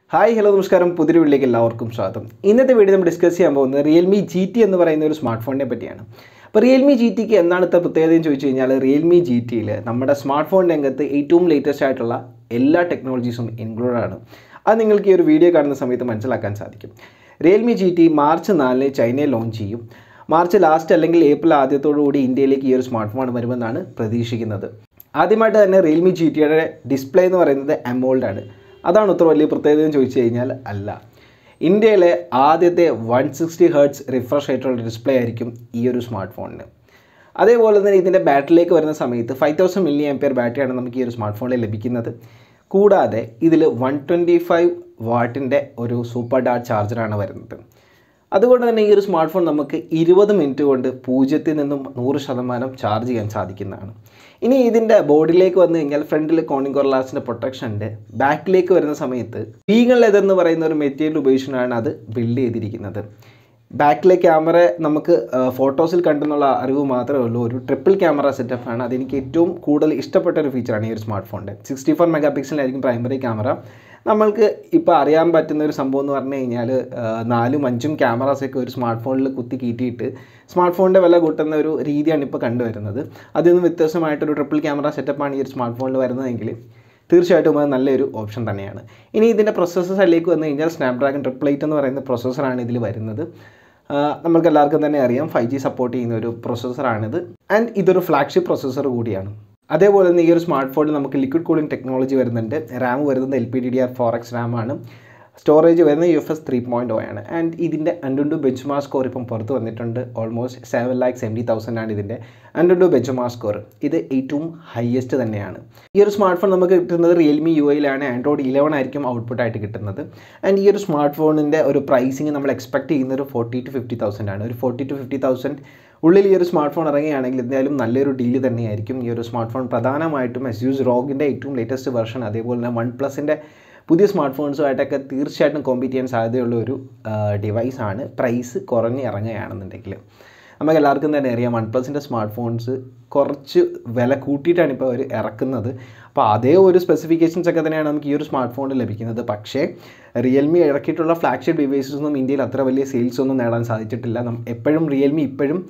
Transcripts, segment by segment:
hi hello നമസ്കാരം പുതിയൊരു വീട്ടിലേക്ക് എല്ലാവർക്കും സ്വാഗതം ഇന്നത്തെ വീഡിയോ നമ്മൾ ഡിസ്കസ് ചെയ്യാൻ പോകുന്നത് റിയൽമി ജി ടി എന്ന് പറയുന്ന ഒരു സ്മാർട്ട് ഫോണിനെ പറ്റിയാണ് അപ്പോൾ റിയൽമി ജി ടിക്ക് എന്താണ് ഇത്ര പ്രത്യേകത എന്ന് ചോദിച്ചു കഴിഞ്ഞാൽ റിയൽമി ജി ടിയിൽ നമ്മുടെ സ്മാർട്ട് ഫോൺ രംഗത്ത് ഏറ്റവും ലേറ്റസ്റ്റ് ആയിട്ടുള്ള എല്ലാ ടെക്നോളജീസും ഇൻക്ലൂഡഡ് ആണ് അത് നിങ്ങൾക്ക് ഈ ഒരു വീഡിയോ കാണുന്ന സമയത്ത് മനസ്സിലാക്കാൻ സാധിക്കും റിയൽമി ജി ടി മാർച്ച് നാലിന് ചൈനയിൽ ലോഞ്ച് ചെയ്യും മാർച്ച് ലാസ്റ്റ് അല്ലെങ്കിൽ ഏപ്രിൽ ആദ്യത്തോടു കൂടി ഇന്ത്യയിലേക്ക് ഈ ഒരു സ്മാർട്ട് ഫോൺ വരുമെന്നാണ് പ്രതീക്ഷിക്കുന്നത് ആദ്യമായിട്ട് തന്നെ റിയൽമി ജി ടിയുടെ ഡിസ്പ്ലേ എന്ന് പറയുന്നത് എമോൾഡ് ആണ് അതാണ് ഇത്ര വലിയ പ്രത്യേകത എന്ന് ചോദിച്ചു കഴിഞ്ഞാൽ അല്ല ഇന്ത്യയിലെ ആദ്യത്തെ വൺ സിക്സ്റ്റി ഹേർട്സ് റിഫ്രഷ് ആയിട്ടുള്ള ഡിസ്പ്ലേ ആയിരിക്കും ഈ ഒരു സ്മാർട്ട് ഫോണിന് അതേപോലെ തന്നെ ഇതിൻ്റെ ബാറ്ററിയിലേക്ക് വരുന്ന സമയത്ത് ഫൈവ് തൗസൻഡ് മില്ലി ആംപിയർ ബാറ്ററിയാണ് നമുക്ക് ഈ ഒരു സ്മാർട്ട് ഫോണിൽ ലഭിക്കുന്നത് കൂടാതെ ഇതിൽ വൺ ട്വൻറ്റി ഫൈവ് വാട്ടിൻ്റെ ഒരു സൂപ്പർ ഡാർട്ട് ചാർജറാണ് വരുന്നത് അതുകൊണ്ട് തന്നെ ഈ ഒരു സ്മാർട്ട് ഫോൺ നമുക്ക് ഇരുപത് മിനിറ്റ് കൊണ്ട് പൂജ്യത്തിൽ നിന്നും നൂറ് ശതമാനം ചാർജ് ചെയ്യാൻ സാധിക്കുന്നതാണ് ഇനി ഇതിൻ്റെ ബോഡിയിലേക്ക് വന്നു കഴിഞ്ഞാൽ ഫ്രണ്ടിൽ കോണിംഗ് കൊറലാസിൻ്റെ പ്രൊട്ടക്ഷൻ ഉണ്ട് ബാക്കിലേക്ക് വരുന്ന സമയത്ത് വീഗൺ ലെതർ എന്ന് പറയുന്ന ഒരു മെറ്റീരിയൽ ഉപയോഗിച്ചാണ് അത് ബിൽഡ് ചെയ്തിരിക്കുന്നത് ബാക്കിലെ ക്യാമറ നമുക്ക് ഫോട്ടോസിൽ കണ്ടെന്നുള്ള അറിവ് മാത്രമേ ഉള്ളൂ ഒരു ട്രിപ്പിൾ ക്യാമറ സെറ്റപ്പ് ആണ് അതെനിക്ക് ഏറ്റവും കൂടുതൽ ഇഷ്ടപ്പെട്ട ഒരു ഫീച്ചറാണ് ഈ ഒരു സ്മാർട്ട് ഫോണിൻ്റെ സിക്സ്റ്റി ഫോർ മെഗാ പിക്സലായിരിക്കും പ്രൈമറി ക്യാമറ നമ്മൾക്ക് ഇപ്പോൾ അറിയാൻ പറ്റുന്ന ഒരു സംഭവം എന്ന് പറഞ്ഞു കഴിഞ്ഞാൽ നാലും അഞ്ചും ക്യാമറാസൊക്കെ ഒരു സ്മാർട്ട് ഫോണിൽ കുത്തി കീറ്റിയിട്ട് സ്മാർട്ട് ഫോണിൻ്റെ വില കൂട്ടുന്ന ഒരു രീതിയാണ് ഇപ്പോൾ കണ്ടുവരുന്നത് അതിൽ നിന്ന് വ്യത്യസ്തമായിട്ടൊരു ട്രിപ്പിൾ ക്യാമറ സെറ്റപ്പാണ് ഈ ഒരു സ്മാർട്ട് ഫോണിൽ വരുന്നതെങ്കിൽ തീർച്ചയായിട്ടും അത് നല്ലൊരു ഓപ്ഷൻ തന്നെയാണ് ഇനി ഇതിൻ്റെ പ്രൊസസ്സർ സൈഡിലേക്ക് വന്നു കഴിഞ്ഞാൽ സ്നാപ്ഡ്രാഗൺ ട്രിപ്പിൾ എയ്റ്റ് എന്ന് പറയുന്ന പ്രൊസസ്സറാണ് ഇതിൽ വരുന്നത് നമുക്ക് എല്ലാവർക്കും തന്നെ അറിയാം ഫൈവ് ജി സപ്പോർട്ട് ചെയ്യുന്ന ഒരു പ്രൊസസ്സറാണിത് ആൻഡ് ഇതൊരു ഫ്ലാഗ്ഷിപ്പ് പ്രൊസസ്സർ കൂടിയാണ് അതേപോലെ തന്നെ ഈ ഒരു സ്മാർട്ട് ഫോണിൽ നമുക്ക് ലിക്വിഡ് കൂളിംഗ് ടെക്നോളജി വരുന്നുണ്ട് റാം വരുന്നത് L P D D R four X RAM ആണ് സ്റ്റോറേജ് വരുന്നത് U F S three point O ആണ് ആൻഡ് ഇതിൻ്റെ അൻഡുണ്ടു ബെഞ്ച് മാർക്ക് സ്കോർ ഇപ്പം പുറത്ത് വന്നിട്ടുണ്ട് almost seven lakh seventy thousand ആണ് ഇതിൻ്റെ അൻഡുണ്ടു ബെഞ്ച് മാർക്ക് സ്കോർ ഇത് ഏറ്റവും ഹയസ്റ്റ് തന്നെയാണ് ഈ ഒരു സ്മാർട്ട് ഫോൺ നമുക്ക് കിട്ടുന്നത് റിയൽമി യു ഐയിലാണ് ആൻഡ്രോയിഡ് ഇലവൻ ആയിരിക്കും ഔട്ട്പുട്ട് ആയിട്ട് കിട്ടുന്നത് ആൻഡ് ഈ ഒരു സ്മാർട്ട് ഫോണിൻ്റെ ഒരു പ്രൈസിങ് നമ്മൾ എക്സ്പെക്ട് ചെയ്യുന്ന ഒരു ഫോർട്ടി ടു ഫിഫ്റ്റി തൗസൻഡ് ആണ് ഒരു ഫോർട്ടി ടു ഫിഫ്റ്റി തൗസൻഡ് ഉള്ളിൽ ഈ ഒരു സ്മാർട്ട് ഫോൺ ഇറങ്ങുകയാണെങ്കിൽ എന്തായാലും നല്ലൊരു ഡീല് തന്നെയായിരിക്കും ഈ ഒരു സ്മാർട്ട് ഫോൺ പ്രധാനമായിട്ടും എസ് യൂസ് റോഗിൻ്റെ ഏറ്റവും ലേറ്റസ്റ്റ് വെർഷൻ അതേപോലെ തന്നെ വൺ പ്ലസിൻ്റെ പുതിയ സ്മാർട്ട് ഫോൺസുമായിട്ടൊക്കെ തീർച്ചയായിട്ടും കോമ്പീറ്റ് ചെയ്യാൻ സാധ്യതയുള്ള ഒരു ഡിവൈസാണ് പ്രൈസ് കുറഞ്ഞ് ഇറങ്ങുകയാണെന്നുണ്ടെങ്കിൽ നമുക്ക് എല്ലാവർക്കും തന്നെ അറിയാം വൺ പ്ലസിൻ്റെ സ്മാർട്ട് ഫോൺസ് കുറച്ച് വില കൂട്ടിയിട്ടാണ് ഇപ്പോൾ അവർ ഇറക്കുന്നത് അപ്പോൾ അതേ ഒരു സ്പെസിഫിക്കേഷൻസ് ഒക്കെ തന്നെയാണ് നമുക്ക് ഈ ഒരു സ്മാർട്ട് ഫോണിൽ ലഭിക്കുന്നത് പക്ഷേ റിയൽമി ഇറക്കിയിട്ടുള്ള ഫ്ലാഗ്ഷിപ്പ് ഡിവൈസസ് ഒന്നും ഇന്ത്യയിൽ അത്ര വലിയ സെയിൽസ് ഒന്നും നേടാൻ സാധിച്ചിട്ടില്ല എപ്പോഴും റിയൽമി ഇപ്പോഴും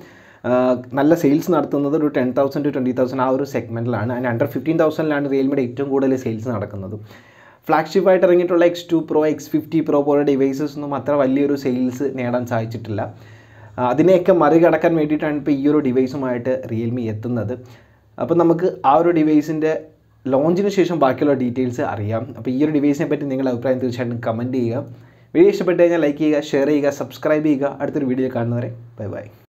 നല്ല സെയിൽസ് നടത്തുന്നത് ഒരു ten thousand to twenty thousand ആ ഒരു സെഗ്മെൻറ്റിലാണ് അതിന് അണ്ടർ ഫിഫ്റ്റീൻ തൗസൻഡിലാണ് റിയൽമിയുടെ ഏറ്റവും കൂടുതൽ സെയിൽസ് നടക്കുന്നത് ഫ്ലാഗ്ഷിപ്പായിട്ട് ഇറങ്ങിയിട്ടുള്ള X two pro X fifty pro പോലെ ഡിവൈസസ് ഒന്നും അത്ര വലിയൊരു സെയിൽസ് നേടാൻ സാധിച്ചിട്ടില്ല അതിനെയൊക്കെ മറികടക്കാൻ വേണ്ടിയിട്ടാണ് ഇപ്പോൾ ഈ ഒരു ഡിവൈസുമായിട്ട് റിയൽമി എത്തുന്നത് അപ്പോൾ നമുക്ക് ആ ഒരു ഡിവൈസിൻ്റെ ലോഞ്ചിന് ശേഷം ബാക്കിയുള്ള ഡീറ്റെയിൽസ് അറിയാം അപ്പോൾ ഈ ഒരു ഡിവൈസിനെ പറ്റി നിങ്ങളുടെ അഭിപ്രായം തീർച്ചയായിട്ടും കമൻറ്റ് ചെയ്യുക വീഡിയോ ഇഷ്ടപ്പെട്ട് കഴിഞ്ഞാൽ ലൈക്ക് ചെയ്യുക ഷെയർ ചെയ്യുക സബ്സ്ക്രൈബ് ചെയ്യുക അടുത്തൊരു വീഡിയോ കാണുന്നവരെ ബൈ ബൈ